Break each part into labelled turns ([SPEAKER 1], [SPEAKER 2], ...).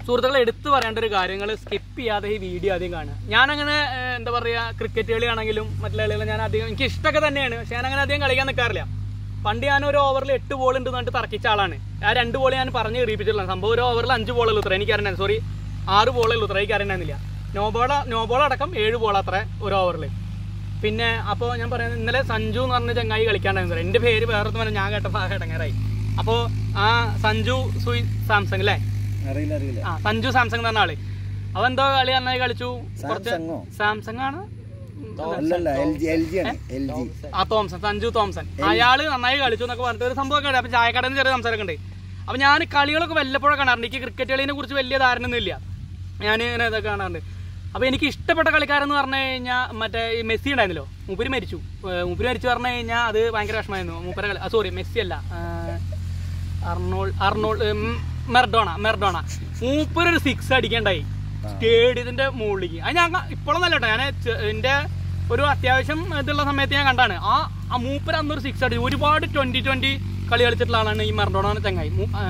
[SPEAKER 1] സുഹൃത്തുക്കളെ എടുത്തു പറയേണ്ട ഒരു കാര്യങ്ങൾ സ്കിപ്പ് ചെയ്യാതെ ഈ വീഡിയോ ആദ്യം കാണുക ഞാനങ്ങനെ ഏഹ്, എന്താ പറയുക ക്രിക്കറ്റ് കളിയാണെങ്കിലും മറ്റുള്ള കളികൾ ഞാൻ അധികം എനിക്ക് ഇഷ്ടമൊക്കെ തന്നെയാണ് പക്ഷെ ഞാൻ അങ്ങനെ അധികം കളിക്കാൻ നിൽക്കാറില്ല പണ്ട് ഞാൻ ഒരു ഓവറിൽ എട്ട് ബോൾ ഉണ്ട് എന്നിട്ട് തർക്കിച്ച ആളാണ് ആ രണ്ട് ബോൾ ഞാൻ പറഞ്ഞ് കയറിപ്പിച്ചിട്ടുള്ള സംഭവം ഒരു ഓവറിൽ അഞ്ച് ബോളുള്ളൂ ഉത്തരം എനിക്ക് അറിയണേ സോറി ആറ് ബോളുള്ളൂ ഉത്തരം എനിക്ക് അറിയണമെന്നില്ല നോ ബോൾ നോ ബോൾ അടക്കം ഏഴ് ബോൾ അത്ര ഒരു ഓവറിൽ പിന്നെ അപ്പോൾ ഞാൻ പറയുന്നത് ഇന്നലെ സഞ്ജു എന്ന് പറഞ്ഞ ചങ്ങായി കളിക്കാണ്ടായിരുന്നു എൻ്റെ പേര് വേറെ പറഞ്ഞാൽ ഞാൻ കേട്ടപ്പോൾ ആകെ ഇടങ്ങേറായി അപ്പോൾ ആ സഞ്ജു സുയി സാംസങ് അല്ലേ
[SPEAKER 2] അറിയില്ല അറിയില്ല
[SPEAKER 1] ആ സഞ്ജു സാംസങ് എന്ന് പറഞ്ഞ ആള് അവൻ എന്തോ കളി നന്നായി കളിച്ചു കുറച്ച്
[SPEAKER 2] സാംസങ്ങോ
[SPEAKER 1] സാംസങ് ആണ്
[SPEAKER 2] അല്ലല്ല എൽ ജി എൽ ജി ആണ് എൽ ജി
[SPEAKER 1] ആ തോംസൺ സഞ്ജു തോംസൺ അയാള് നന്നായി കളിച്ചു എന്നൊക്കെ പറഞ്ഞിട്ട് ഒരു സംഭവമൊക്കെ ഉണ്ട് അപ്പൊ ചായക്കടയിൽ നിന്ന് ചെറിയ സംസാരമൊക്കെ ഉണ്ട് അപ്പൊ ഞാൻ കളികളൊക്കെ വല്ലപ്പോഴും കാണാറുണ്ട് എനിക്ക് ക്രിക്കറ്റ് കളിനെ കുറിച്ച് വലിയ ധാരണ ഒന്നും ഇല്ല ഞാൻ ഇങ്ങനെ ഇതൊക്കെ കാണാറുണ്ട് അപ്പൊ എനിക്ക് ഇഷ്ടപ്പെട്ട കളിക്കാരെന്ന് പറഞ്ഞു കഴിഞ്ഞാൽ മറ്റേ ഈ മെസ്സി ഉണ്ടായിരുന്നല്ലോ മൂപ്പര് മരിച്ചു ഏർ മൂപ്പര് മരിച്ചു പറഞ്ഞു കഴിഞ്ഞാൽ അത് ഭയങ്കര വിഷമമായിരുന്നു മൂപ്പര കളി സോറി മെസ്സി അല്ല ഏർ അർണോൾ അർണോൾ ഉം, മെർഡോണ മെർഡോണ മൂപ്പരൊരു സിക്സ് അടിക്കണ്ടായി സ്റ്റേഡിയത്തിന്റെ മുകളിലേക്ക് അത് ഞാൻ ഇപ്പോഴൊന്നല്ല കേട്ടോ ഞാൻ ചെ- എന്റെ ഒരു അത്യാവശ്യം ഇതുള്ള സമയത്ത് ഞാൻ കണ്ടാണ് ആ ആ മൂപ്പർ അന്നൊരു സിക്സ് അടിച്ചു ഒരുപാട് ട്വന്റി ട്വന്റി കളി കളിച്ചിട്ടുള്ള ആളാണ് ഈ മെർഡോണ എന്ന ചങ്ങായി മൂ- ആ,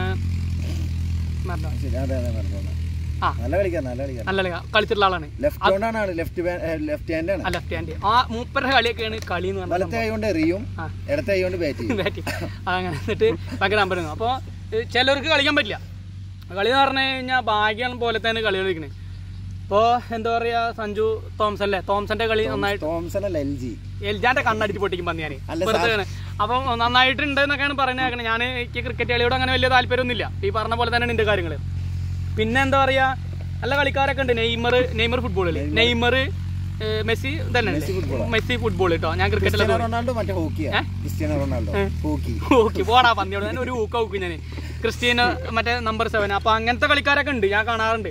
[SPEAKER 1] മെർഡോണ
[SPEAKER 2] ശരി അതെ അതെ മറന്നു
[SPEAKER 1] ആ.
[SPEAKER 2] നല്ല കളിക്കാൻ നല്ല കളിക്കാൻ
[SPEAKER 1] നല്ല കളി കളിച്ചിട്ടുള്ള ആളാണ്
[SPEAKER 2] ലെഫ്റ്റ് കൊണ്ടാണ് ആള് ലെഫ്റ്റ് ലെഫ്റ്റ് ഹാൻഡ് ആണ്
[SPEAKER 1] ആ ലെഫ്റ്റ് ഹാൻഡ് ആ മൂപ്പരുടെ കളിയൊക്കെയാണ് കളി എന്ന് പറഞ്ഞാൽ
[SPEAKER 2] വലത്തെ കൈ കൊണ്ട് എറിയും
[SPEAKER 1] ആ.
[SPEAKER 2] ഇടത്തെ കൈ കൊണ്ട് ബാറ്റ് ചെയ്യും
[SPEAKER 1] ബാറ്റ് അങ്ങനെ എന്നിട്ട് ഭയങ്കര നമ്പർ അപ്പോൾ ചിലർക്ക് കളിക്കാൻ പറ്റില്ല കളി എന്ന് പറഞ്ഞു കഴിഞ്ഞാൽ ഭാഗ്യം പോലെ തന്നെ കളി കളിക്കണേ ഇപ്പോൾ എന്താ പറയുക സഞ്ജു തോംസൺ അല്ലേ തോംസന്റെ കളി നന്നായിട്ട്
[SPEAKER 2] തോംസൺ അല്ല എൽ ജി
[SPEAKER 1] എൽജാന്റെ കണ്ണടിച്ച് പൊട്ടിക്കും പന്നി ഞാൻ
[SPEAKER 2] അല്ല,
[SPEAKER 1] വെറുതെ ആണ്. അപ്പം നന്നായിട്ടുണ്ട് എന്നൊക്കെയാണ് പറയുന്നത് ഞാൻ എനിക്ക് ക്രിക്കറ്റ് കളിയോട് അങ്ങനെ വലിയ താല്പര്യമൊന്നുമില്ല ഈ പറഞ്ഞ പോലെ തന്നെയാണ് എൻ്റെ കാര്യങ്ങൾ പിന്നെ എന്താ പറയാ നല്ല കളിക്കാരൊക്കെ ഉണ്ട് നെയ്മർ നെയ്മർ ഫുട്ബോളിൽ നെയ്മർ മെസ്സി തന്നെ മെസ്സി ഫുട്ബോൾ കേട്ടോ ഞാൻ ക്രിക്കറ്റിൽ
[SPEAKER 2] ക്രിസ്ത്യാനോ റൊണാൾഡോ മറ്റേ ഹോക്കിയാ ക്രിസ്ത്യാനോ റൊണാൾഡോ ഹോക്കി
[SPEAKER 1] ഓക്കെ പോടാ പന്നിയോട് ഞാൻ ഒരു ഊക്ക ഊക്കും ഞാൻ ക്രിസ്റ്റീന മറ്റേ നമ്പർ സെവൻ അപ്പൊ അങ്ങനത്തെ കളിക്കാരൊക്കെ ഉണ്ട് ഞാൻ കാണാറുണ്ട്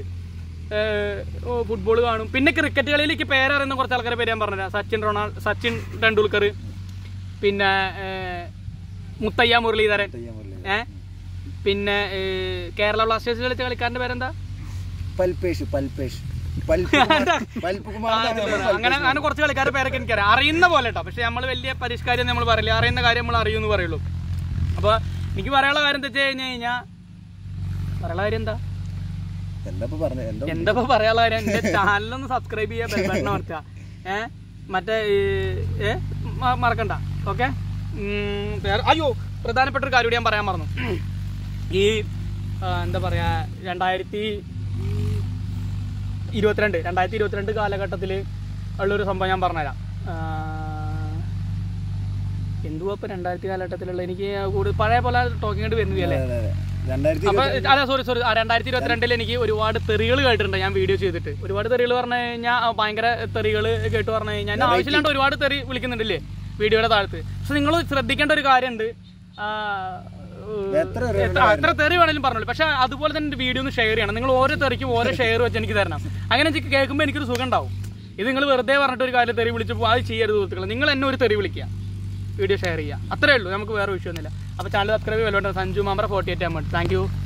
[SPEAKER 1] ഫുട്ബോൾ കാണും പിന്നെ ക്രിക്കറ്റ് കളിയിലേക്ക് പേരറിയുന്ന കുറച്ച് ആൾക്കാരെ പേര് ഞാൻ പറഞ്ഞുതരാം സച്ചിൻ റൊണാൾഡ് സച്ചിൻ ടെണ്ടുൽക്കർ പിന്നെ ഏഹ്, മുത്തയ്യ മുരളീധരൻ ഏ പിന്നെ ഏഹ്, കേരള ബ്ലാസ്റ്റേഴ്സ് കളിച്ച കളിക്കാരന്റെ പേരെന്താ
[SPEAKER 2] പൽപേഷ് പൽപേഷ് പൽപുകുമാർ പൽപുകുമാർ എന്നാണ് നമ്മൾ
[SPEAKER 1] അങ്ങനെ അങ്ങനെ കുറച്ച് കളിക്കാരുടെ പേരൊക്കെ എനിക്കറിയാം അറിയുന്ന പോലെ കേട്ടോ പക്ഷെ നമ്മൾ വലിയ പരിഷ്കാരം നമ്മൾ പറയില്ല അറിയുന്ന കാര്യം നമ്മൾ അറിയുമെന്ന് പറയുള്ളൂ അപ്പൊ എനിക്ക് പറയാനുള്ള കാര്യം എന്താ വെച്ച് കഴിഞ്ഞ് കഴിഞ്ഞാൽ പറയാനുള്ള കാര്യം എന്താ
[SPEAKER 2] എന്താ ഇപ്പൊ പറഞ്ഞത് എന്താ
[SPEAKER 1] എന്താ ഇപ്പൊ പറയാനുള്ള കാര്യം എന്റെ ചാനലൊന്ന് സബ്സ്ക്രൈബ് ചെയ്യാ ബെൽബട്ടൺ അമർത്തുക ഏ മറ്റേ ഈ, ഏ മ- മറക്കണ്ട ഓക്കെ അയ്യോ പ്രധാനപ്പെട്ട ഒരു കാര്യം കൂടി ഞാൻ പറയാൻ മറന്നു ഈ ആ, എന്താ പറയാ രണ്ടായിരത്തി ഇരുപത്തിരണ്ട് രണ്ടായിരത്തി ഇരുപത്തിരണ്ട് കാലഘട്ടത്തിൽ ഉള്ളൊരു സംഭവം ഞാൻ പറഞ്ഞുതരാം ആ, എന്തുവാ ഇപ്പൊ രണ്ടായിരത്തി കാലഘട്ടത്തിലുള്ള എനിക്ക് കൂടുതൽ പഴയ പോലെ ടോക്കിംഗ് വരുന്നില്ലേ
[SPEAKER 2] അതെ, അതെ. രണ്ടായിരത്തി
[SPEAKER 1] അപ്പൊ അതെ സോറി സോറി രണ്ടായിരത്തി ഇരുപത്തിരണ്ടിൽ എനിക്ക് ഒരുപാട് തെറികൾ കേട്ടിട്ടുണ്ട് ഞാൻ വീഡിയോ ചെയ്തിട്ട് ഒരുപാട് തെറികൾ പറഞ്ഞു കഴിഞ്ഞാൽ ഭയങ്കര തെറികൾ കേട്ട് പറഞ്ഞു കഴിഞ്ഞാൽ എന്നെ ആവശ്യമില്ലാണ്ട് ഒരുപാട് തെറി വിളിക്കുന്നുണ്ടല്ലേ വീഡിയോയുടെ താഴത്ത് പക്ഷെ നിങ്ങൾ ശ്രദ്ധിക്കേണ്ട ഒരു കാര്യമുണ്ട് ആ,
[SPEAKER 2] എത്ര തെറി
[SPEAKER 1] എത്ര- എത്ര തെറി വേണേലും പറഞ്ഞോളൂ പക്ഷെ അതുപോലെ തന്നെ വീഡിയോ ഒന്ന് ഷെയർ ചെയ്യണം നിങ്ങൾ ഓരോ തെറിക്കും ഓരോ ഷെയർ വെച്ച് എനിക്ക് തരണം അങ്ങനെ എനിക്ക് കേൾക്കുമ്പോൾ എനിക്കൊരു സുഖം ഉണ്ടാവും ഇത് നിങ്ങൾ വെറുതെ പറഞ്ഞിട്ട് ഒരു കാര്യം തെറി വിളിച്ചപ്പോൾ അത് ചെയ്യരുത് സുഹൃത്തുക്കൾ നിങ്ങൾ എന്നെ ഒരു തെറി വിളിക്കുക വീഡിയോ ഷെയർ ചെയ്യുക അത്രേ ഉള്ളൂ നമുക്ക് വേറെ വിഷയമൊന്നുമില്ല അപ്പോൾ ചാനൽ സബ്സ്ക്രൈബ് ചെയ്യുമല്ലോ സഞ്ജു മാമറ forty eight amount thank U